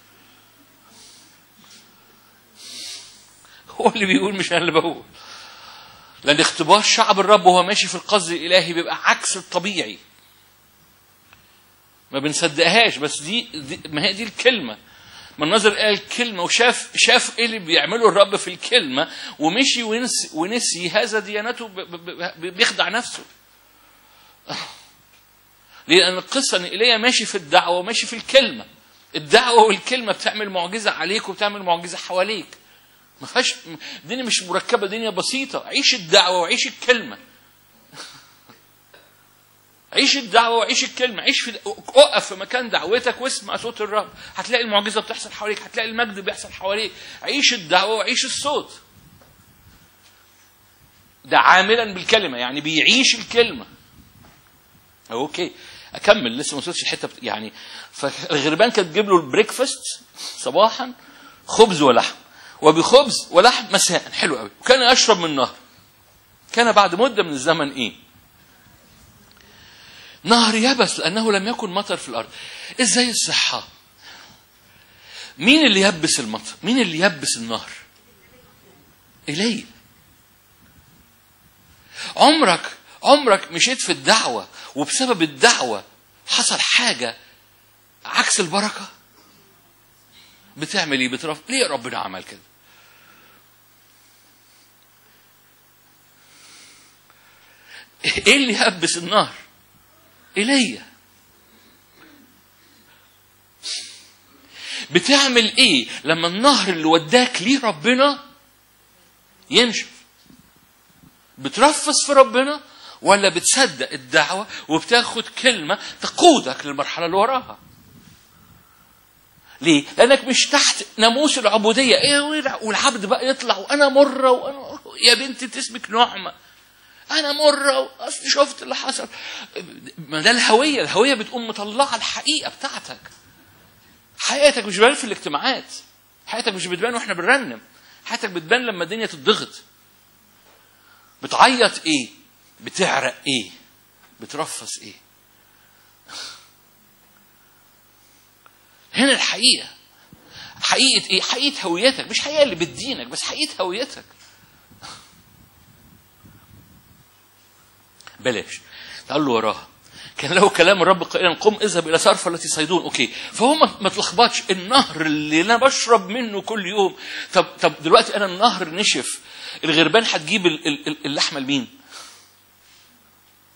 هو اللي بيقول مش انا اللي بقول لأن اختبار شعب الرب وهو ماشي في القصد الإلهي بيبقى عكس الطبيعي. ما بنصدقهاش بس دي, دي ما هي دي الكلمة. من نظر قال كلمة وشاف شاف ايه اللي بيعمله الرب في الكلمة ومشي ونسي, ونسي هذا ديانته ب- ب- ب- بيخدع نفسه. لأن القصة إن إيليا ماشي في الدعوة وماشي في الكلمة. الدعوة والكلمة بتعمل معجزة عليك وبتعمل معجزة حواليك. ما فيهاش الدنيا مش مركبه دنيا بسيطه عيش الدعوه وعيش الكلمه عيش الدعوه وعيش الكلمه عيش في اقف في مكان دعوتك واسمع صوت الرب هتلاقي المعجزه بتحصل حواليك هتلاقي المجد بيحصل حواليك عيش الدعوه وعيش الصوت ده عاملا بالكلمه يعني بيعيش الكلمه اوكي اكمل لسه ما وصلتش الحته بت... يعني فالغربان كانت تجيب له البريكفاست صباحا خبز ولحم وبخبز ولحم مساء حلو قوي وكان يشرب من النهر كان بعد مده من الزمن ايه نهر يبس لانه لم يكن مطر في الارض ازاي الصحه مين اللي يبس المطر مين اللي يبس النهر الي عمرك عمرك مشيت في الدعوه وبسبب الدعوه حصل حاجه عكس البركه بتعمل ايه بترف ليه ربنا عمل كده ايه اللي يهبس النار ايليا بتعمل ايه لما النهر اللي وداك ليه ربنا ينشف بترفس في ربنا ولا بتصدق الدعوة وبتاخد كلمة تقودك للمرحلة اللي وراها ليه؟ لأنك مش تحت ناموس العبودية، إيه والعبد بقى يطلع وأنا مرة وأنا يا بنتي أنت اسمك نعمة. أنا مرة أصل شفت اللي حصل. ما ده الهوية، الهوية بتقوم مطلعة الحقيقة بتاعتك. حياتك مش بتبان في الاجتماعات. حياتك مش بتبان واحنا بنرنم. حياتك بتبان لما الدنيا تتضغط. بتعيط إيه؟ بتعرق إيه؟ بترفس إيه؟ هنا الحقيقة حقيقة إيه؟ حقيقة هويتك مش حقيقة اللي بتدينك بس حقيقة هويتك بلاش تعال له وراها كان له كلام الرب قائلا قم اذهب الى صرفة التي صيدون اوكي فهو ما تلخبطش النهر اللي انا بشرب منه كل يوم طب طب دلوقتي انا النهر نشف الغربان هتجيب اللحمه لمين؟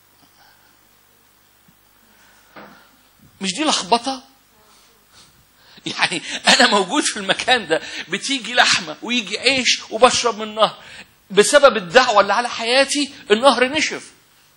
مش دي لخبطه؟ يعني انا موجود في المكان ده بتيجي لحمه ويجي عيش وبشرب من النهر بسبب الدعوه اللي على حياتي النهر نشف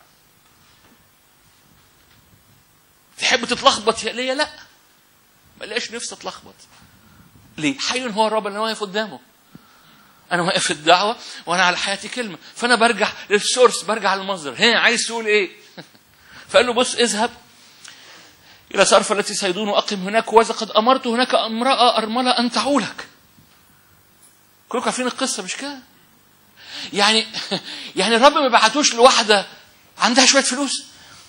تحب تتلخبط يا ليا لا ملاش نفسي اتلخبط ليه حي هو الرب اللي انا واقف قدامه انا واقف في الدعوه وانا على حياتي كلمه فانا برجع للسورس برجع للمصدر هنا عايز تقول ايه فقال له بص اذهب إلى صرف التي سيدون وأقم هناك وإذا قد أمرت هناك امرأة أرملة أن تعولك كلكم عارفين القصة مش كده يعني يعني الرب ما بعتوش لواحدة عندها شوية فلوس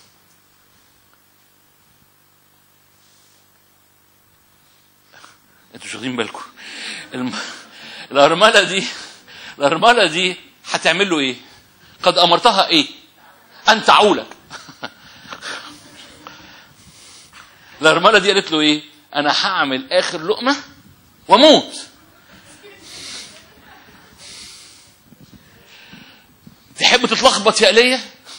انتوا مش واخدين بالكم الم... الأرملة دي الأرملة دي هتعمل له إيه؟ قد أمرتها إيه؟ أن تعولك الأرملة دي قالت له إيه؟ أنا هعمل آخر لقمة وأموت. تحب تتلخبط يا إيليا؟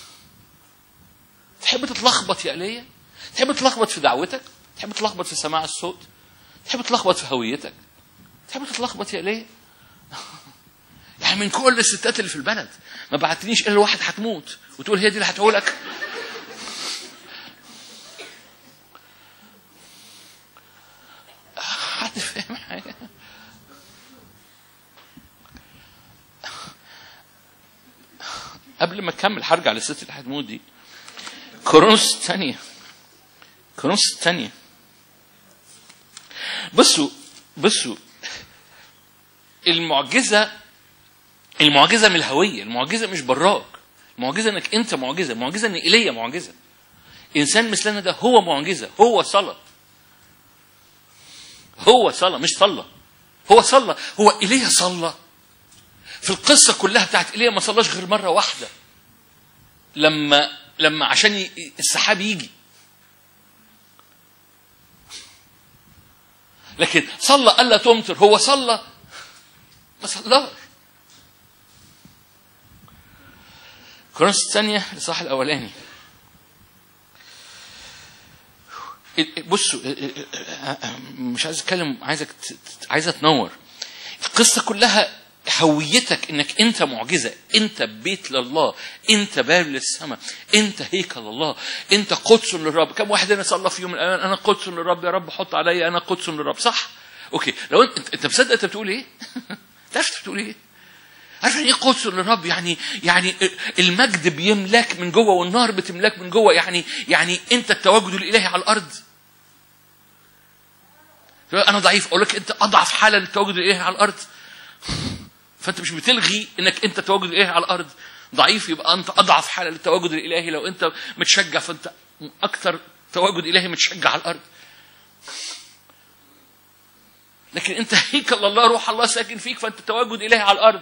تحب تتلخبط يا إيليا؟ تحب تتلخبط في دعوتك؟ تحب تتلخبط في سماع الصوت؟ تحب تتلخبط في هويتك؟ تحب تتلخبط يا إيليا؟ يعني من كل الستات اللي في البلد ما بعتنيش إلا واحد هتموت وتقول هي دي اللي هتعولك؟ حد فاهم حاجة؟ قبل ما اكمل هرجع للست اللي هتموت دي كورنثوس الثانية كورنثوس الثانية بصوا بصوا المعجزة المعجزة من الهوية المعجزة مش براك المعجزة انك انت معجزة المعجزة ان ايليا معجزة انسان مثلنا ده هو معجزة هو صلى هو صلى مش صلى هو صلى هو ايليا صلى في القصه كلها بتاعت ايليا ما صلاش غير مره واحده لما لما عشان ي- السحاب يجي لكن صلى الا تمطر هو صلى ما صلاش كورنثوس الثانية الإصحاح الأولاني بصوا مش عايز اتكلم عايزك ت- ت- عايزه تنور القصه كلها هويتك انك انت معجزه انت بيت لله انت باب للسماء انت هيكل الله انت قدس للرب كم واحد هنا صلى في يوم من الايام انا قدس للرب يا رب حط عليا انا قدس للرب صح اوكي لو انت انت مصدق انت بتقول ايه تعرف انت بتقول ايه عارف يعني ايه قدس للرب يعني يعني المجد بيملاك من جوه والنار بتملاك من جوه يعني يعني انت التواجد الالهي على الارض انا ضعيف اقول لك انت اضعف حاله للتواجد الالهي على الارض فانت مش بتلغي انك انت التواجد الالهي على الارض ضعيف يبقى انت اضعف حاله للتواجد الالهي لو انت متشجع فانت اكثر تواجد الهي متشجع على الارض لكن انت هيكل الله روح الله ساكن فيك فانت تواجد الهي على الارض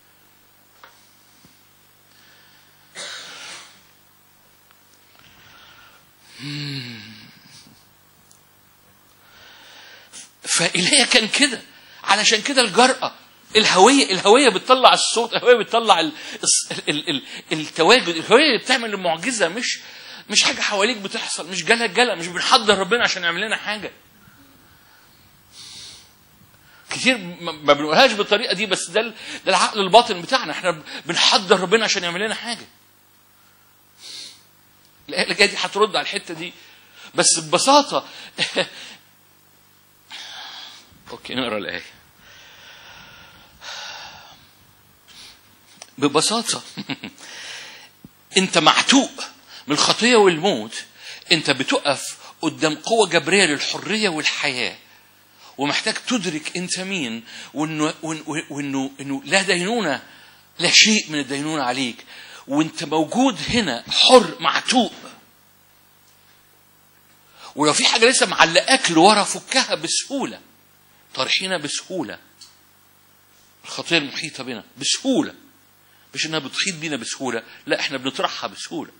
فإلهيا كان كده علشان كده الجرأة الهوية الهوية بتطلع الصوت الهوية بتطلع ال... ال... ال... التواجد الهوية اللي بتعمل المعجزة مش مش حاجة حواليك بتحصل مش جلا جلا مش بنحضر ربنا عشان يعمل لنا حاجة كتير ما ما بنقولهاش بالطريقة دي بس ده ال- ده العقل الباطن بتاعنا احنا بنحضر ربنا عشان يعمل لنا حاجة الآية اللي جاية دي هترد على الحتة دي بس ببساطة اوكي نقرا الايه ببساطه انت معتوق من الخطيه والموت انت بتقف قدام قوه جبريه للحريه والحياه ومحتاج تدرك انت مين وانه وانه وانه إنه لا دينونه لا شيء من الدينونه عليك وانت موجود هنا حر معتوق ولو في حاجه لسه معلقاك لورا فكها بسهوله طارحينها بسهوله الخطيه المحيطه بنا بسهوله مش انها بتحيط بينا بسهوله لا احنا بنطرحها بسهوله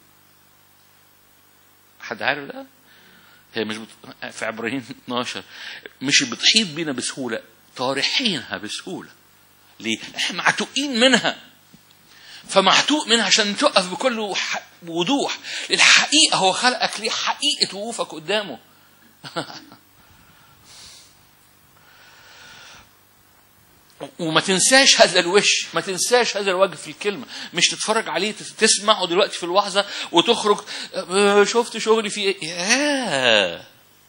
حد عارف ده هي مش بت... في عبرانيين 12 مش بتحيط بينا بسهوله طارحينها بسهوله ليه احنا معتوقين منها فمعتوق منها عشان تقف بكل وح- وضوح الحقيقه هو خلقك ليه حقيقه وقوفك قدامه وما تنساش هذا الوش ما تنساش هذا الوجه في الكلمة مش تتفرج عليه تس- تسمعه دلوقتي في الوعظة وتخرج آه، شفت شغلي فيه ايه ياه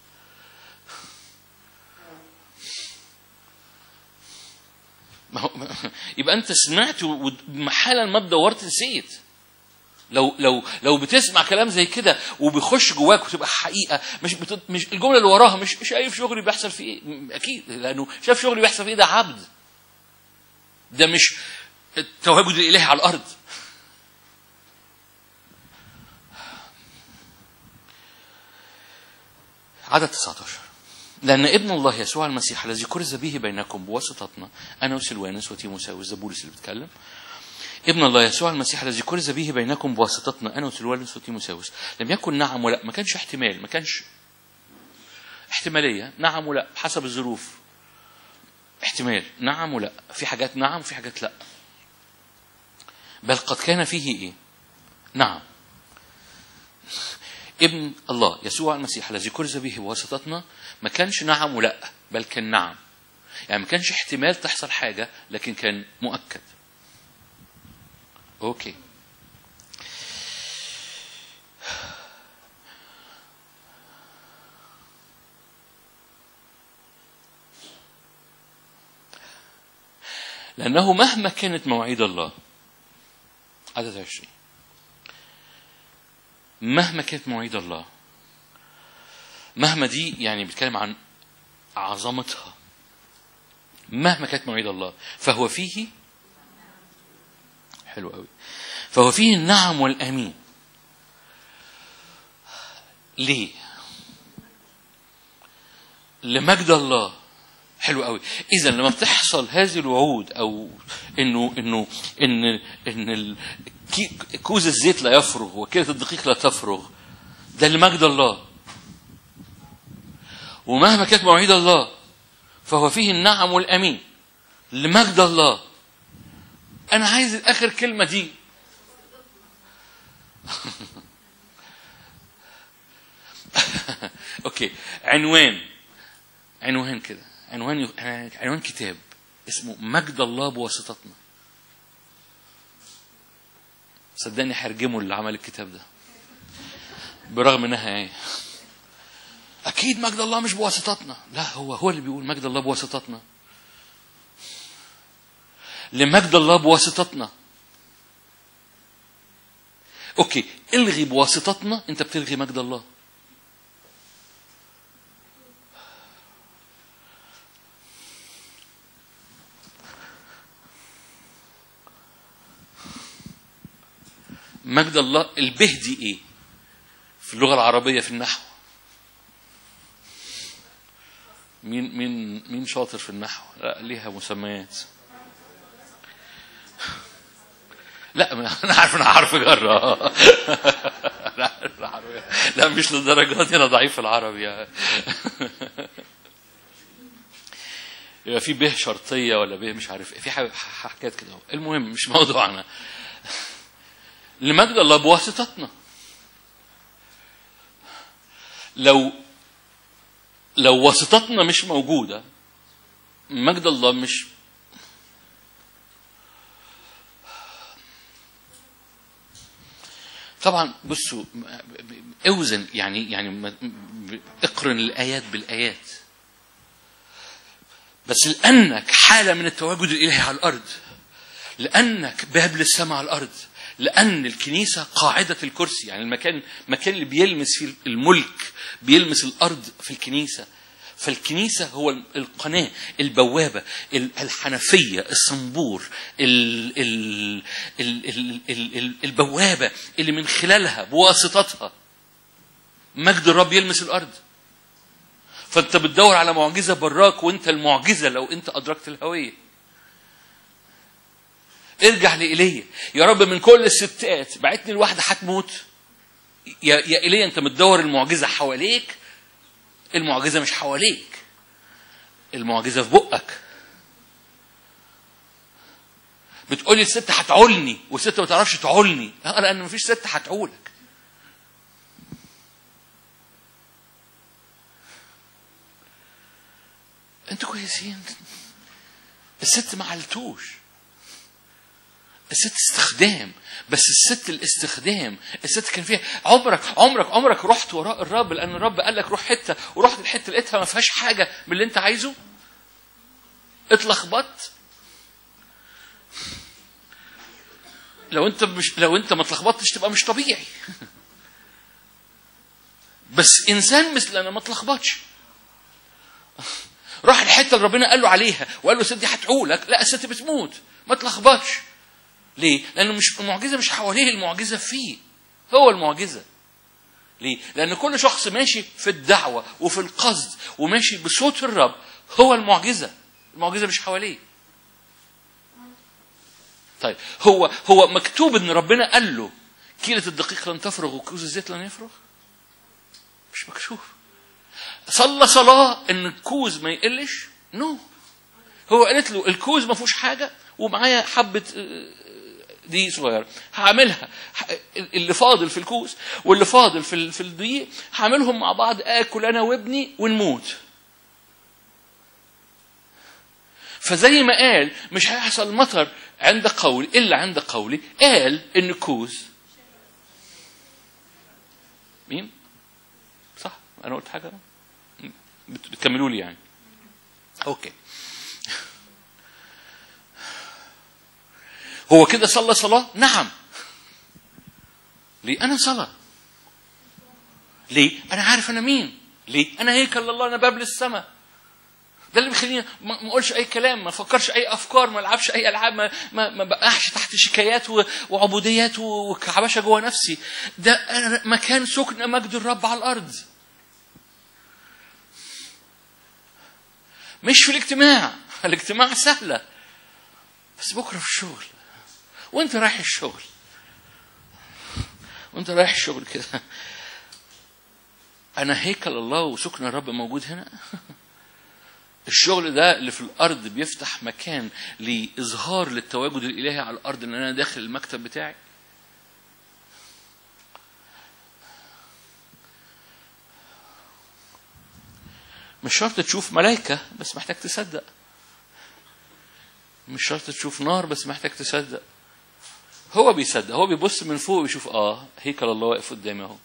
ما هو يبقى انت سمعت ومحالا ما دورت نسيت لو لو لو بتسمع كلام زي كده وبيخش جواك وتبقى حقيقه مش بت... مش الجمله اللي وراها مش شايف شغلي بيحصل فيه ايه اكيد لانه شايف شغلي بيحصل فيه إيه؟ ده عبد ده مش التواجد الالهي على الارض عدد 19 لأن ابن الله يسوع المسيح الذي كرز به بينكم بواسطتنا أنا وسلوانس وتيموساوس ده بولس اللي بيتكلم ابن الله يسوع المسيح الذي كرز به بينكم بواسطتنا أنا وسلوانس وتيموساوس لم يكن نعم ولا ما كانش احتمال ما كانش احتمالية نعم ولا حسب الظروف احتمال نعم ولا في حاجات نعم في حاجات لا بل قد كان فيه ايه نعم ابن الله يسوع المسيح الذي كرز به بواسطتنا ما كانش نعم ولا بل كان نعم يعني ما كانش احتمال تحصل حاجة لكن كان مؤكد اوكي لأنه مهما كانت مواعيد الله عدد عشرين مهما كانت مواعيد الله مهما دي يعني بيتكلم عن عظمتها مهما كانت مواعيد الله فهو فيه حلو قوي فهو فيه النعم والامين ليه لمجد الله حلو قوي اذا لما بتحصل هذه الوعود او انه انه ان ان ال- كي- كوز الزيت لا يفرغ وكيله الدقيق لا تفرغ ده لمجد الله ومهما كانت مواعيد الله فهو فيه النعم والامين لمجد الله انا عايز اخر كلمه دي اوكي عنوان عنوان كده عنوان عنوان كتاب اسمه مجد الله بواسطتنا صدقني هرجمه اللي عمل الكتاب ده برغم انها ايه اكيد مجد الله مش بواسطتنا لا هو هو اللي بيقول مجد الله بواسطتنا لمجد الله بواسطتنا اوكي الغي بواسطتنا انت بتلغي مجد الله مجد الله البه دي ايه في اللغه العربيه في النحو مين مين مين شاطر في النحو لا ليها مسميات لا انا عارف انا عارف جرة لا عارف العربي. لا مش للدرجه دي انا ضعيف في العربي يبقى في به شرطيه ولا به مش عارف إيه. في ح- ح- حكايات كده المهم مش موضوعنا لمجد الله بواسطتنا لو لو واسطتنا مش موجوده مجد الله مش طبعا بصوا اوزن يعني يعني ما- اقرن الايات بالايات بس لانك حاله من التواجد الالهي على الارض لانك باب للسماء على الارض لان الكنيسه قاعده الكرسي يعني المكان المكان اللي بيلمس فيه الملك بيلمس الارض في الكنيسه فالكنيسة هو القناة البوابة ال- الحنفية الصنبور ال ال ال ال ال ال البوابة اللي من خلالها بواسطتها مجد الرب يلمس الأرض فأنت بتدور على معجزة براك وأنت المعجزة لو أنت أدركت الهوية ارجع لإيليا يا رب من كل الستات بعتني الواحدة هتموت يا يا إيليا أنت بتدور المعجزة حواليك المعجزة مش حواليك المعجزة في بقك بتقولي الست هتعولني والست ما تعرفش تعولني لا لأن مفيش ست هتعولك انتوا كويسين الست ما علتوش الست استخدام بس الست الاستخدام الست كان فيها عمرك عمرك عمرك رحت وراء الرب لان الرب قال لك روح حته ورحت الحته لقيتها ما فيهاش حاجه من اللي انت عايزه اتلخبطت لو انت مش لو انت ما اتلخبطتش تبقى مش طبيعي بس انسان مثلنا ما اتلخبطش راح الحته اللي ربنا قال له عليها وقال له الست دي هتعولك لا الست بتموت ما تلخبطش ليه؟ لانه مش المعجزه مش حواليه المعجزه فيه هو المعجزه ليه؟ لأن كل شخص ماشي في الدعوة وفي القصد وماشي بصوت الرب هو المعجزة المعجزة مش حواليه طيب هو هو مكتوب ان ربنا قال له كيلة الدقيق لن تفرغ وكوز الزيت لن يفرغ مش مكتوب صلى صلاة ان الكوز ما يقلش نو no. هو قالت له الكوز ما فيهوش حاجة ومعايا حبة دي صغيرة هعملها اللي فاضل في الكوز واللي فاضل في في الدقيق هعملهم مع بعض اكل انا وابني ونموت فزي ما قال مش هيحصل مطر عند قولي الا عند قولي قال ان كوز مين صح انا قلت حاجه بتكملوا لي يعني اوكي هو كده صلى صلاة؟ نعم. ليه؟ أنا صلاة. ليه؟ أنا عارف أنا مين. ليه؟ أنا هيكل الله أنا باب للسماء. ده اللي بيخليني ما اقولش اي كلام ما افكرش اي افكار ما العبش اي العاب ما ما, ما بقاش تحت شكايات وعبوديات وكعبشه جوه نفسي ده أنا مكان سكن مجد الرب على الارض مش في الاجتماع الاجتماع سهله بس بكره في الشغل وانت رايح الشغل وانت رايح الشغل كده انا هيكل الله وسكن الرب موجود هنا الشغل ده اللي في الارض بيفتح مكان لاظهار للتواجد الالهي على الارض ان انا داخل المكتب بتاعي مش شرط تشوف ملائكه بس محتاج تصدق مش شرط تشوف نار بس محتاج تصدق هو بيصدق هو بيبص من فوق ويشوف اه هيكل الله واقف قدامي اهو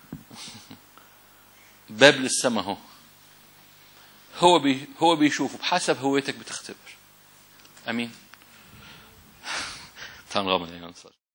باب للسماء اهو هو بي هو بيشوفه بحسب هويتك بتختبر امين تعال نغمض عينينا